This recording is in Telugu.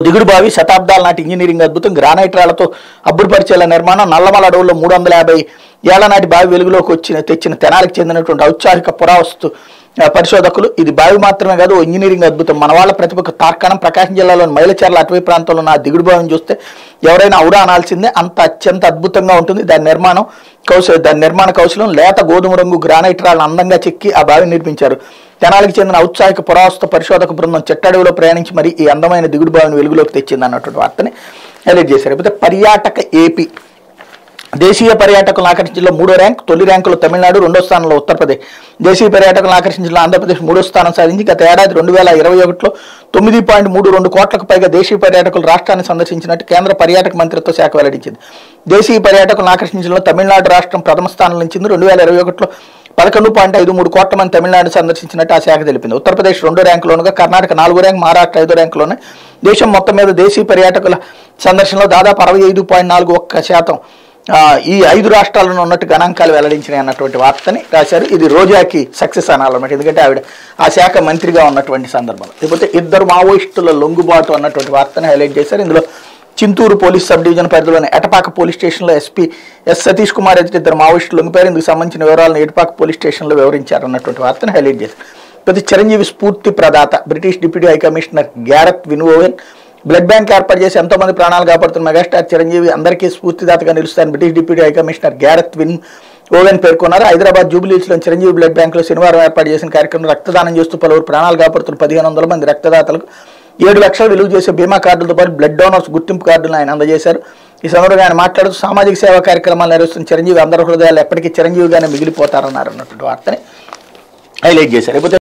దిగుడు బావి శతాబ్దాల నాటి ఇంజనీరింగ్ అద్భుతం గ్రానైట్ రాళ్లతో అబ్బురుపరిచేల నిర్మాణం నల్లమల అడవుల్లో మూడు వందల యాభై ఏళ్ల నాటి బావి వెలుగులోకి వచ్చిన తెచ్చిన తెనాలకు చెందినటువంటి ఔత్సాహిక పురావస్తు ఆ, పరిశోధకులు ఇది బావి మాత్రమే కాదు ఓ ఇంజనీరింగ్ అద్భుతం మన వాళ్ళ ప్రతిభకు తార్కాణం ప్రకాశం జిల్లాలోని మైలచర్ల అటవీ ప్రాంతంలో ఉన్న ఆ దిగుడు బావిని చూస్తే ఎవరైనా ఔరా అనాల్సిందే అంత అత్యంత అద్భుతంగా ఉంటుంది దాని నిర్మాణం కౌశ దాని నిర్మాణ కౌశలం లేత గోధుమ రంగు గ్రానైట్ రాళ్ళను అందంగా చెక్కి ఆ బావిని నిర్మించారు తెనాలికి చెందిన ఔత్సాహిక పురావస్తు పరిశోధక బృందం చెట్టడవిలో ప్రయాణించి మరి ఈ అందమైన దిగుడు బావిని వెలుగులోకి తెచ్చింది అన్నటువంటి వార్తని హైలైట్ చేశారు అయితే పర్యాటక ఏపీ దేశీయ పర్యాటకులను ఆకర్షించడంలో మూడో ర్యాంక్ తొలి ర్యాంకులో తమిళనాడు రెండో స్థానంలో ఉత్తరప్రదేశ్ దేశీయ పర్యాటకులను ఆకర్షించడంలో ఆంధ్రప్రదేశ్ మూడో స్థానం సాధించి గత ఏడాది రెండు వేల ఇరవై ఒకటిలో తొమ్మిది పాయింట్ మూడు రెండు కోట్లకు పైగా దేశీయ పర్యాటకులు రాష్ట్రాన్ని సందర్శించినట్టు కేంద్ర పర్యాటక మంత్రిత్వ శాఖ వెల్లడించింది దేశీయ పర్యాటకులను ఆకర్షించడంలో తమిళనాడు రాష్ట్రం ప్రథమ స్థానం నిలిచింది రెండు వేల ఇరవై ఒకటిలో పదకొండు పాయింట్ ఐదు మూడు కోట్ల మంది తమిళనాడు సందర్శించినట్టు ఆ శాఖ తెలిపింది ఉత్తరప్రదేశ్ రెండో ర్యాంకులోనుగా కర్ణాటక నాలుగో ర్యాంక్ మహారాష్ట్ర ఐదో ర్యాంకులోనే దేశం మొత్తం మీద దేశీయ పర్యాటకుల సందర్శనలో దాదాపు అరవై ఐదు పాయింట్ నాలుగు ఒక్క శాతం ఆ, ఈ ఐదు రాష్ట్రాల్లో ఉన్నట్టు గణాంకాలు వెల్లడించినాయి అన్నటువంటి వార్తని రాశారు ఇది రోజాకి సక్సెస్ అనాలన్నమాట ఎందుకంటే ఆవిడ ఆ శాఖ మంత్రిగా ఉన్నటువంటి సందర్భంలో లేకపోతే ఇద్దరు మావోయిస్టుల లొంగుబాటు అన్నటువంటి వార్తని హైలైట్ చేశారు ఇందులో చింతూరు పోలీస్ సబ్ డివిజన్ పరిధిలోని ఎటపాక పోలీస్ స్టేషన్లో ఎస్పీ ఎస్ సతీష్ కుమార్ ఎదుటి ఇద్దరు మావోయిస్టులు లొంగిపోయారు ఇందుకు సంబంధించిన వివరాలను ఎటపాక పోలీస్ స్టేషన్లో వివరించారు అన్నటువంటి వార్తను హైలైట్ చేశారు ప్రతి చిరంజీవి స్ఫూర్తి ప్రదాత British deputy high commissioner Gareth Wynn Owen blood bank ఏర్పాటు చేసి ఎంతో మంది ప్రాణాలు కాపాడుతున్న మెగాస్టార్ చిరంజీవి అందరికీ స్ఫూర్తిదాతగా నిలుస్తారని British deputy high commissioner Gareth Wynn Owen పేర్కొన్నారు హైదరాబాద్ జూబిలీస్లో చిరంజీవి బ్లడ్ బ్యాంకులో శనివారం ఏర్పాటు చేసిన కార్యక్రమం రక్తదానం చేస్తూ పలువురు ప్రాణాలు కాపాడుతున్న పదిహేను వందల మంది రక్తదాతలకు ఏడు లక్షలు విలువ చేసే బీమా కార్డులతో పాటు బ్లడ్ డోనర్స్ గుర్తింపు కార్డులను ఆయన అందజేశారు ఈ సందర్భంగా ఆయన మాట్లాడుతూ సామాజిక సేవా కార్యక్రమాలు నిర్వహిస్తున్న చిరంజీవి అందరి హృదయాలు ఎప్పటికీ చిరంజీవిగానే మిగిలిపోతారన్నారు అన్నటువంటి వార్తని హైలైట్ చేశారు లేకపోతే